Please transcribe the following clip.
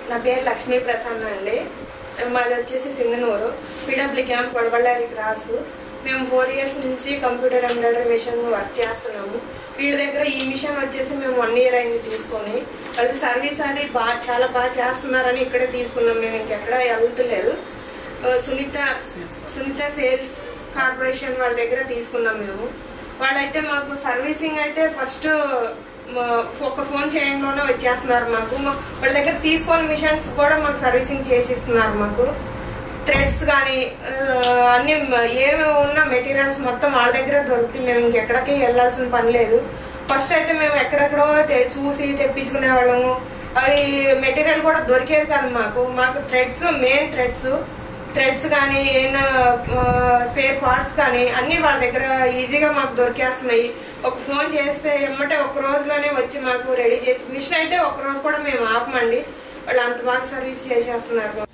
నా పేరు లక్ష్మీ ప్రసన్న అండి మాది వచ్చేసి సింగనూరు పీడబ్ల్యూ క్యాంప్ వడబళ్ళారి క్రాస్ మేము ఫోర్ ఇయర్స్ నుంచి కంప్యూటర్ ఎంబ్రాయిడరీ మిషన్ వర్క్ చేస్తున్నాము వీళ్ళ దగ్గర ఈ మిషన్ వచ్చేసి మేము వన్ ఇయర్ అయింది తీసుకొని వాళ్ళకి సర్వీస్ అది బాగా చాలా బాగా చేస్తున్నారని ఇక్కడే తీసుకున్నాం మేము ఇంకెక్కడ వెళ్తలేదు ఆ, సునీత సునీత సేల్స్ కార్పొరేషన్ వాళ్ళ దగ్గర తీసుకున్నాం మేము వాళ్ళైతే మాకు సర్వీసింగ్ అయితే ఫస్ట్ ఒక ఫోన్ చేయడంలోనే వచ్చేస్తున్నారు మాకు మా- వాళ్ళ దగ్గర తీసుకొని మిషన్స్ కూడా మాకు సర్వీసింగ్ చేసి ఇస్తున్నారు మాకు థ్రెడ్స్ కానీ అన్ని ఏమి ఉన్న మెటీరియల్స్ మొత్తం వాళ్ళ దగ్గర దొరుకుతాయి మేము ఇంకెక్కడికి వెళ్ళాల్సిన పని లేదు ఫస్ట్ అయితే మేము ఎక్కడెక్కడో తె- చూసి తెప్పించుకునే వాళ్ళము అవి మెటీరియల్ కూడా దొరికేది కాదు మాకు మాకు థ్రెడ్స్ మెయిన్ థ్రెడ్స్ థ్రెడ్స్ కానీ ఏమైనా స్పేర్ పార్ట్స్ కానీ అన్ని వాళ్ళ దగ్గర ఈజీగా మాకు దొరికేస్తున్నాయి ఒక ఫోన్ చేస్తే ఎమ్మటే ఒక రోజులోనే వచ్చి మాకు రెడీ చేసి మిషన్ అయితే ఒక రోజు కూడా మేము ఆపమండి వాళ్ళు అంత బాగా సర్వీస్ చేసేస్తున్నారు